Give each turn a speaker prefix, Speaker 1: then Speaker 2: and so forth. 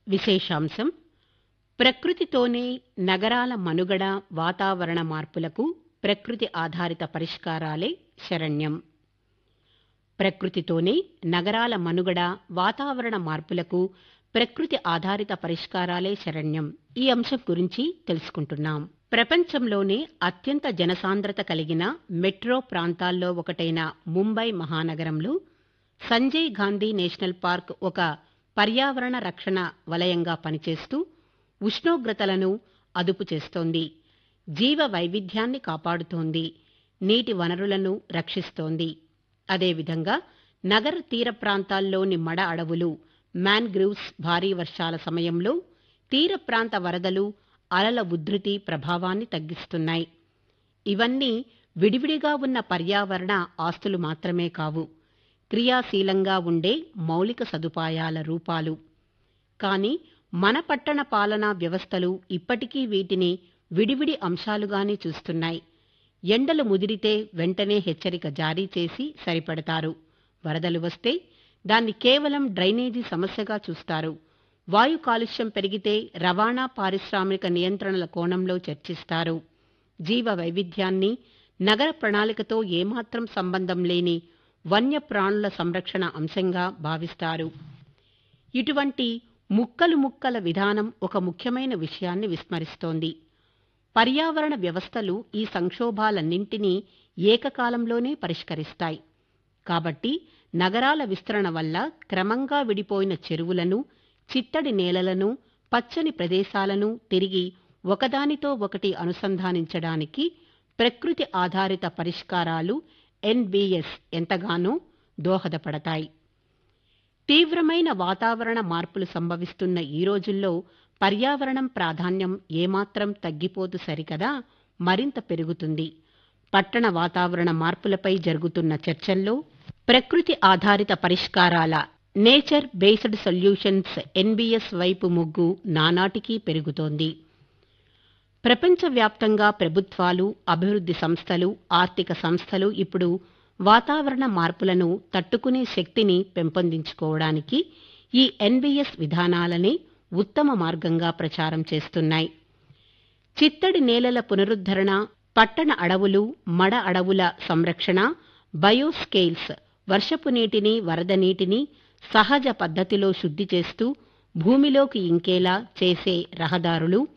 Speaker 1: విశేషాంశం ప్రకృతితోనే నగరాల మనుగడ వాతావరణ మార్పులకు ప్రకృతి ఆధారిత పరిష్కారాలే శరణ్యం ప్రకృతితోనే నగరాల మనుగడ వాతావరణ మార్పులకు ప్రకృతి ఆధారిత పరిష్కారాలే శరణ్యం ఈ అంశం గురించి తెలుసుకుంటున్నాం ప్రపంచంలోనే అత్యంత జనసాంద్రత కలిగిన మెట్రో ప్రాంతాల్లో ఒకటైన ముంబై మహానగరంలో సంజయ్ గాంధీ నేషనల్ పార్క్ ఒక పర్యావరణ రక్షణ వలయంగా పనిచేస్తూ ఉష్ణోగ్రతలను అదుపు చేస్తోంది జీవ వైవిధ్యాన్ని కాపాడుతోంది నీటి వనరులను రక్షిస్తోంది అదేవిధంగా నగర తీర ప్రాంతాల్లోని మడ అడవులు మ్యాన్గ్రూవ్స్ భారీ వర్షాల సమయంలో తీర ప్రాంత వరదలు అలల ఉధృతి ప్రభావాన్ని తగ్గిస్తున్నాయి ఇవన్నీ విడివిడిగా ఉన్న పర్యావరణ ఆస్తులు మాత్రమే కావు క్రియాశీలంగా ఉండే మౌలిక సదుపాయాల రూపాలు కానీ మన పట్టణ పాలనా వ్యవస్థలు ఇప్పటికీ వీటిని విడివిడి అంశాలుగానే చూస్తున్నాయి ఎండలు ముదిరితే వెంటనే హెచ్చరిక జారీ చేసి సరిపెడతారు వరదలు వస్తే దాన్ని కేవలం డ్రైనేజీ సమస్యగా చూస్తారు వాయు కాలుష్యం పెరిగితే రవాణా పారిశ్రామిక నియంత్రణల కోణంలో చర్చిస్తారు జీవ వైవిధ్యాన్ని నగర ప్రణాళికతో ఏమాత్రం సంబంధం లేని వన్యప్రాణుల సంరక్షణ అంశంగా భావిస్తారు ఇటువంటి ముక్కలు ముక్కల విధానం ఒక ముఖ్యమైన విషయాన్ని విస్మరిస్తోంది పర్యావరణ వ్యవస్థలు ఈ సంక్షోభాలన్నింటినీ ఏకకాలంలోనే పరిష్కరిస్తాయి కాబట్టి నగరాల విస్తరణ వల్ల క్రమంగా విడిపోయిన చెరువులను చిత్తడి నేలలను పచ్చని ప్రదేశాలను తిరిగి ఒకదానితో ఒకటి అనుసంధానించడానికి ప్రకృతి ఆధారిత పరిష్కారాలు ఎన్బిఎస్ ఎంతగానో దోహదపడతాయి తీవ్రమైన వాతావరణ మార్పులు సంభవిస్తున్న ఈ రోజుల్లో పర్యావరణం ప్రాధాన్యం ఏమాత్రం తగ్గిపోదు సరికదా మరింత పెరుగుతుంది పట్టణ వాతావరణ మార్పులపై జరుగుతున్న చర్చల్లో ప్రకృతి ఆధారిత పరిష్కారాల నేచర్ బేస్డ్ సొల్యూషన్స్ ఎన్బిఎస్ వైపు మొగ్గు నానాటికీ పెరుగుతోంది ప్రపంచవ్యాప్తంగా ప్రభుత్వాలు అభివృద్ధి సంస్థలు ఆర్థిక సంస్థలు ఇప్పుడు వాతావరణ మార్పులను తట్టుకునే శక్తిని పెంపొందించుకోవడానికి ఈ ఎన్బిఎస్ విధానాలని ఉత్తమ మార్గంగా ప్రచారం చేస్తున్నాయి చిత్తడి నేలల పునరుద్ధరణ పట్టణ అడవులు మడ అడవుల సంరక్షణ బయోస్కేల్స్ వర్షపు నీటిని వరద నీటిని సహజ పద్ధతిలో శుద్ధి చేస్తూ భూమిలోకి ఇంకేలా చేసే రహదారులు